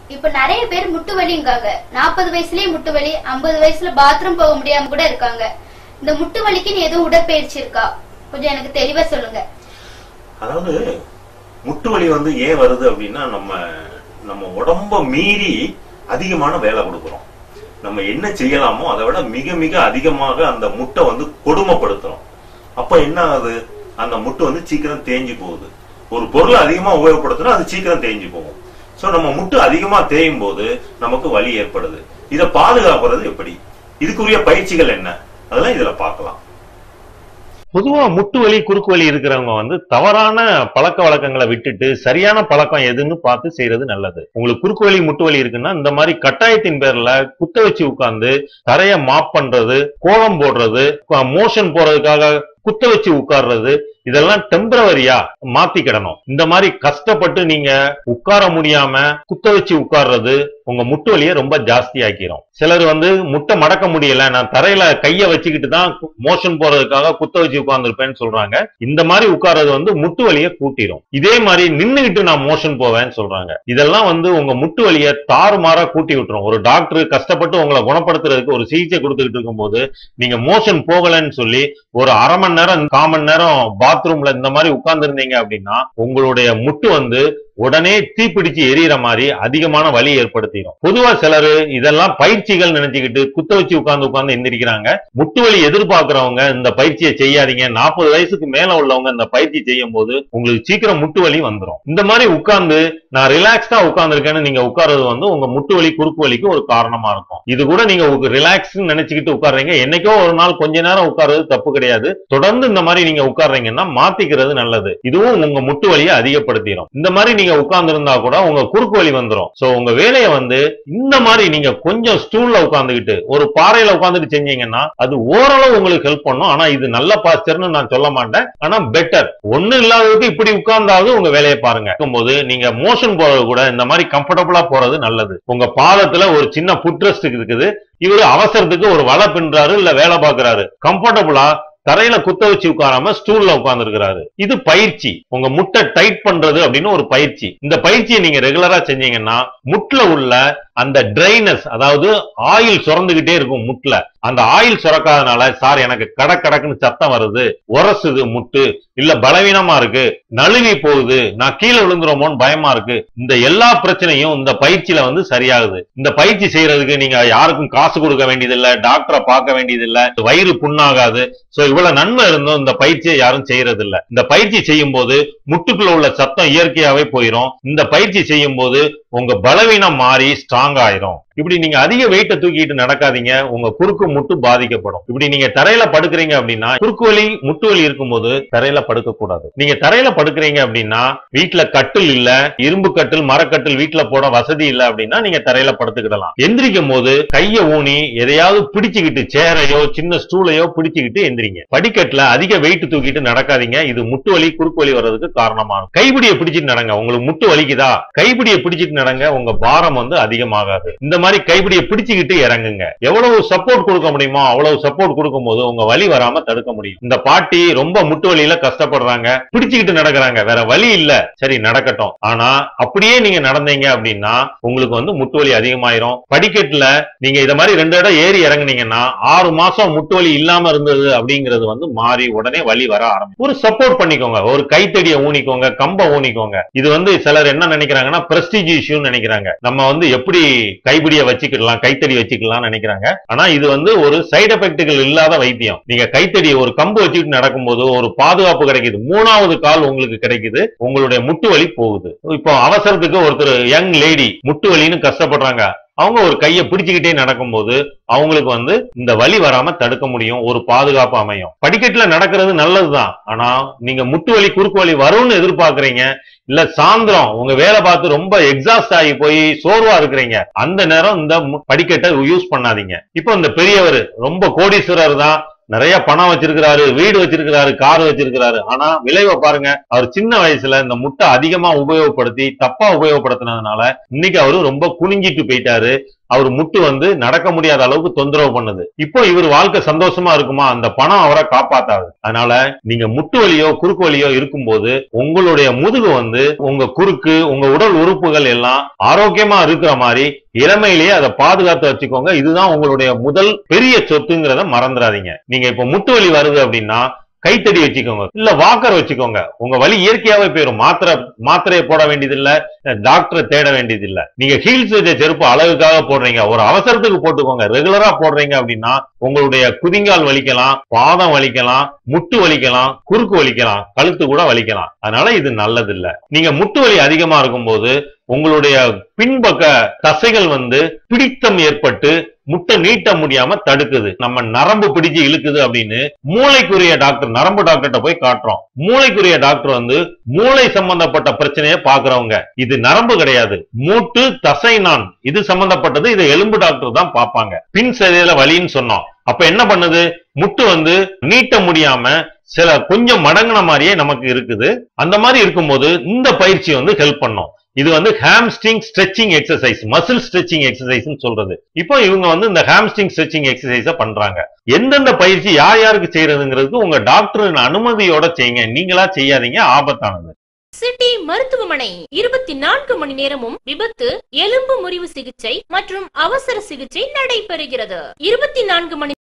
இப்ப நிறைய பேர் முட்டு வலிங்காங்க நாற்பது வயசுலயே முட்டு வலி ஐம்பது வயசுல பாத்ரூம் போக முடியாம கூட இருக்காங்க இந்த முட்டு வலிக்குன்னு எதுவும் உடற்பயிற்சி இருக்கா கொஞ்சம் எனக்கு தெளிவா சொல்லுங்க அதாவது முட்டு வலி வந்து ஏன் வருது அப்படின்னா நம்ம நம்ம உடம்ப மீறி அதிகமான வேலை கொடுக்குறோம் நம்ம என்ன செய்யலாமோ அதை விட மிக மிக அதிகமாக அந்த முட்டை வந்து கொடுமைப்படுத்துறோம் அப்ப என்ன ஆகுது அந்த முட்டு வந்து சீக்கிரம் தேஞ்சு போகுது ஒரு பொருளை அதிகமா உபயோகப்படுத்தினா அது சீக்கிரம் தேஞ்சு போகும் சோ நம்ம முட்டு அதிகமா தேயும் போது நமக்கு வலி ஏற்படுது இதை பாதுகாக்கிறது எப்படி இதுக்குரிய பயிற்சிகள் என்ன அதெல்லாம் இதுல பார்க்கலாம் பொதுவா முட்டு வலி குறுக்கு வலி இருக்கிறவங்க வந்து தவறான பழக்க வழக்கங்களை விட்டுட்டு சரியான பழக்கம் எதுன்னு பார்த்து செய்யறது நல்லது உங்களுக்கு குறுக்கு வலி முட்டு வலி இருக்குன்னா இந்த மாதிரி கட்டாயத்தின் பேர்ல குத்த வச்சு உட்கார்ந்து தரைய மாப் பண்றது கோலம் போடுறது மோஷன் போறதுக்காக குத்த வச்சு உட்கார்றது இதெல்லாம் டெம்பரவரியா மாத்திக்கிடணும் இந்த மாதிரி கஷ்டப்பட்டு நீங்க உட்கார முடியாம குத்த வச்சு உட்கார்றது உங்க முட்டு வலியை ரொம்ப ஜாஸ்தி ஆக்கிரும் சிலர் வந்து முட்டை மடக்க முடியல நான் தரையில கைய வச்சுக்கிட்டு தான் மோஷன் போறதுக்காக குத்த வச்சு உட்கார்ந்துருப்பேன்னு சொல்றாங்க இந்த மாதிரி உட்கார்றது வந்து முட்டு வலியை கூட்டிரும் இதே மாதிரி நின்னுகிட்டு நான் மோஷன் போவேன்னு சொல்றாங்க இதெல்லாம் வந்து உங்க முட்டு வலியை தாறுமாறா கூட்டி விட்டுரும் ஒரு டாக்டர் கஷ்டப்பட்டு உங்களை குணப்படுத்துறதுக்கு ஒரு சிகிச்சை கொடுத்துக்கிட்டு இருக்கும்போது நீங்க மோஷன் போகலன்னு சொல்லி ஒரு அரை மணி நேரம் கால் மணி நேரம் பாத்ரூம்ல இந்த மாதிரி உட்கார்ந்து இருந்தீங்க அப்படின்னா உங்களுடைய முட்டு வந்து உடனே தீப்பிடிச்சு எரியற மாதிரி அதிகமான வலி ஏற்படுத்திடும் பொதுவா சிலர் இதெல்லாம் பயிற்சிகள் நினைச்சுக்கிட்டு குத்த வச்சு உட்கார்ந்து உட்கார்ந்து எந்திரிக்கிறாங்க முட்டு வலி எதிர்பார்க்கறவங்க இந்த பயிற்சியை செய்யாதீங்க நாற்பது வயசுக்கு மேல உள்ளவங்க இந்த பயிற்சி செய்யும் போது உங்களுக்கு சீக்கிரம் முட்டு வலி வந்துடும் இந்த மாதிரி உட்கார்ந்து நான் ரிலாக்ஸ்டா உட்கார்ந்துருக்கேன்னு நீங்க உட்கார்றது வந்து உங்க முட்டு வலி குறுக்கு வலிக்கு ஒரு காரணமா இருக்கும் இது கூட நீங்க ரிலாக்ஸ் நினைச்சுக்கிட்டு உட்கார்றீங்க என்னைக்கோ ஒரு நாள் கொஞ்ச நேரம் உட்கார்றது தப்பு கிடையாது தொடர்ந்து இந்த மாதிரி நீங்க உட்கார்றீங்கன்னா மாத்திக்கிறது நல்லது இதுவும் உங்க முட்டு வலியை அதிகப்படுத்திடும் இந்த மாதிரி நீங்க உட்கார்ந்து இருந்தா கூட உங்க குறுக்கு வலி வந்துடும் சோ உங்க வேலையை வந்து இந்த மாதிரி நீங்க கொஞ்சம் ஸ்டூல்ல உட்கார்ந்துகிட்டு ஒரு பாறையில உட்கார்ந்துட்டு செஞ்சீங்கன்னா அது ஓரளவு உங்களுக்கு ஹெல்ப் பண்ணும் ஆனா இது நல்ல பாஸ்டர்னு நான் சொல்ல மாட்டேன் ஆனா பெட்டர் ஒண்ணு இல்லாததுக்கு இப்படி உட்கார்ந்தாவது உங்க வேலையை பாருங்க இருக்கும்போது நீங்க மோஷன் போறது கூட இந்த மாதிரி கம்ஃபர்டபுளா போறது நல்லது உங்க பாதத்துல ஒரு சின்ன புட்ரெஸ்ட் இருக்குது இவரு அவசரத்துக்கு ஒரு வலை பின்றாரு இல்ல வேலை பார்க்கறாரு கம்ஃபர்டபுளா தரையில குத்த வச்சு உட்காராம ஸ்டூல்ல உட்கார்ந்து இது பயிற்சி உங்க முட்டை டைட் பண்றது அப்படின்னு ஒரு பயிற்சி இந்த பயிற்சியை நீங்க ரெகுலரா செஞ்சீங்கன்னா முட்ல உள்ள அந்த ட்ரைனஸ் அதாவது ஆயில் சுரந்துகிட்டே இருக்கும் முட்ல அந்த ஆயில் சுரக்காதனால சார் எனக்கு கடக் கடக்குன்னு சத்தம் வருது உரசுது முட்டு இல்ல பலவீனமா இருக்கு நழுவி போகுது நான் கீழே விழுந்துருமோன்னு பயமா இருக்கு இந்த எல்லா பிரச்சனையும் இந்த பயிற்சியில வந்து சரியாகுது இந்த பயிற்சி செய்யறதுக்கு நீங்க யாருக்கும் காசு கொடுக்க வேண்டியதில்லை டாக்டரை பார்க்க வேண்டியதில்லை வயிறு புண்ணாகாது சோ இவ்வளவு நன்மை இருந்தும் இந்த பயிற்சியை யாரும் செய்யறது இல்ல இந்த பயிற்சி செய்யும் போது முட்டுக்குள்ள உள்ள சத்தம் இயற்கையாவே போயிடும் இந்த பயிற்சி செய்யும் போது உங்க பலவீனம் மாறி ஸ்ட்ராங் ஆயிரும் இப்படி நீங்க அதிக வெயிட்டை தூக்கிட்டு நடக்காதீங்க உங்க குறுக்கு முட்டு பாதிக்கப்படும் இப்படி நீங்க தரையில படுக்கிறீங்க அப்படின்னா குறுக்கு வலி முட்டு வலி இருக்கும்போது தரையில படுக்க கூடாது நீங்க தரையில படுக்கிறீங்க அப்படின்னா வீட்டுல கட்டில் இல்ல இரும்பு கட்டில் மரக்கட்டில் வீட்டுல போட வசதி இல்ல அப்படின்னா நீங்க தரையில படுத்துக்கிடலாம் எந்திரிக்கும் போது கைய ஊனி எதையாவது பிடிச்சுக்கிட்டு சேரையோ சின்ன ஸ்டூலையோ பிடிச்சுக்கிட்டு எந்திரிங்க படிக்கட்டுல அதிக வெயிட் தூக்கிட்டு நடக்காதீங்க இது முட்டு வலி குறுக்கு வலி வர்றதுக்கு காரணமாகும் கைப்பிடியை பிடிச்சிட்டு நடங்க உங்களுக்கு முட்டு வலிக்குதா கைப்பிடியை பிடிச்சிட்டு நடங்க உங்க பாரம் வந்து அதிகமாகாது இந்த மாதிரி கைப்பிடியை பிடிச்சுக்கிட்டு இறங்குங்க எவ்வளவு சப்போர்ட் கொடுக்க முடியுமோ அவ்வளவு சப்போர்ட் கொடுக்கும் போது உங்க வலி வராம தடுக்க முடியும் இந்த பாட்டி ரொம்ப முட்டு வலியில கஷ்டப்படுறாங்க பிடிச்சுக்கிட்டு நடக்கிறாங்க வேற வழி இல்ல சரி நடக்கட்டும் ஆனா அப்படியே நீங்க நடந்தீங்க அப்படின்னா உங்களுக்கு வந்து முட்டு வலி அதிகமாயிரும் படிக்கட்டுல நீங்க இத மாதிரி ரெண்டு இடம் ஏறி இறங்குனீங்கன்னா ஆறு மாசம் முட்டு வலி இல்லாம இருந்தது அப்படிங்கிறது வந்து மாறி உடனே வலி வர ஆரம்பிக்கும் ஒரு சப்போர்ட் பண்ணிக்கோங்க ஒரு கைத்தடியை ஊனிக்கோங்க கம்ப ஊனிக்கோங்க இது வந்து சிலர் என்ன நினைக்கிறாங்கன்னா பிரஸ்டீஜ் இஷ்யூன்னு நினைக்கிறாங்க நம்ம வந்து எப்படி கைப்பிடிய வச்சுக்கிடலாம் கைத்தடி வச்சுக்கலாம்னு நினைக்கிறாங்க ஆனா இது வந்து ஒரு சைடு எஃபெக்ட்டுகள் இல்லாத வைத்தியம் நீங்க கைத்தடியை ஒரு கம்பு வச்சுக்கிட்டு நடக்கும்போது ஒரு பாதுகாப்பு கிடைக்குது மூணாவது கால் உங்களுக்கு கிடைக்குது உங்களுடைய முட்டு வலி போகுது இப்போ அவசரத்துக்கு ஒருத்தர் யங் லேடி முட்டு வலின்னு கஷ்டப்படுறாங்க அவங்க ஒரு கையை பிடிச்சுக்கிட்டே நடக்கும்போது அவங்களுக்கு வந்து இந்த வலி வராம தடுக்க முடியும் ஒரு பாதுகாப்பு அமையும் படிக்கட்டுல நடக்கிறது நல்லதுதான் ஆனா நீங்க முட்டு வலி குறுக்கு வலி வரும்னு எதிர்பார்க்கறீங்க இல்ல சாயந்தரம் உங்க வேலை பார்த்து ரொம்ப எக்ஸாஸ்ட் ஆகி போய் சோர்வா இருக்கிறீங்க அந்த நேரம் இந்த மு- படிக்கட்டை யூஸ் பண்ணாதீங்க இப்போ இந்த பெரியவர் ரொம்ப கோடீஸ்வரர் தான் நிறைய பணம் வச்சிருக்கிறாரு வீடு வச்சிருக்கிறாரு கார் வச்சிருக்கிறாரு ஆனா விளைவை பாருங்க அவர் சின்ன வயசுல இந்த முட்டை அதிகமா உபயோகப்படுத்தி தப்பா உபயோகப்படுத்தினதுனால இன்னைக்கு அவரு ரொம்ப குனிஞ்சிட்டு போயிட்டாரு அவர் முட்டு வந்து நடக்க முடியாத அளவுக்கு தொந்தரவு பண்ணுது இப்போ இவர் வாழ்க்கை சந்தோஷமா இருக்குமா அந்த பணம் அவரை காப்பாத்தாது அதனால நீங்க முட்டு வலியோ குறுக்கு வலியோ இருக்கும்போது உங்களுடைய முதுகு வந்து உங்க குறுக்கு உங்க உடல் உறுப்புகள் எல்லாம் ஆரோக்கியமா இருக்கிற மாதிரி இளமையிலேயே அதை பாதுகாத்து வச்சுக்கோங்க இதுதான் உங்களுடைய முதல் பெரிய சொத்துங்கிறத மறந்துடாதீங்க நீங்க இப்ப முட்டு வலி வருது அப்படின்னா கைத்தடி வச்சுக்கோங்க இல்ல வாக்கர் வச்சுக்கோங்க உங்க வலி இயற்கையாவே போயிடும் மாத்திரை மாத்திரையை போட வேண்டியது இல்ல டாக்டரை தேட வேண்டியது இல்ல நீங்க ஹீல்ஸ் வச்ச செருப்பு அழகுக்காக போடுறீங்க ஒரு அவசரத்துக்கு போட்டுக்கோங்க ரெகுலரா போடுறீங்க அப்படின்னா உங்களுடைய குதிங்கால் வலிக்கலாம் பாதம் வலிக்கலாம் முட்டு வலிக்கலாம் குறுக்கு வலிக்கலாம் கழுத்து கூட வலிக்கலாம் அதனால இது நல்லது இல்ல நீங்க முட்டு வலி அதிகமா இருக்கும்போது உங்களுடைய பின்பக்க தசைகள் வந்து பிடித்தம் ஏற்பட்டு முட்டை நீட்ட முடியாம தடுக்குது நம்ம நரம்பு பிடிச்சு இழுக்குது அப்படின்னு மூளைக்குரிய டாக்டர் நரம்பு டாக்டர்கிட்ட போய் காட்டுறோம் மூளைக்குரிய டாக்டர் வந்து மூளை சம்பந்தப்பட்ட பிரச்சனையை பாக்குறவங்க இது நரம்பு கிடையாது மூட்டு தசை நான் இது சம்பந்தப்பட்டது இது எலும்பு டாக்டர் தான் பார்ப்பாங்க பின் சதையில வலின்னு சொன்னோம் அப்ப என்ன பண்ணுது முட்டு வந்து நீட்ட முடியாம சில கொஞ்சம் மடங்கின மாதிரியே நமக்கு இருக்குது அந்த மாதிரி இருக்கும்போது இந்த பயிற்சி வந்து ஹெல்ப் பண்ணும் இது வந்து hamstring stretching exercise muscle stretching exercise சொல்றது இப்போ இவங்க வந்து இந்த ஹாம்ஸ்ட்ரிங் ஸ்ட்ரெச்சிங் எக்ஸசைஸ பண்றாங்க எந்தெந்த பயிற்சி யார் யாருக்கு செய்யறதுங்கிறதுக்கு உங்க டாக்டரின் அனுமதியோட செய்யுங்க நீங்களா செய்யாதீங்க ஆபத்தானது சிட்டி மருத்துவமனை இருபத்தி நான்கு மணி நேரமும் விபத்து எலும்பு முறிவு சிகிச்சை மற்றும் அவசர சிகிச்சை நடைபெறுகிறது இருபத்தி நான்கு மணி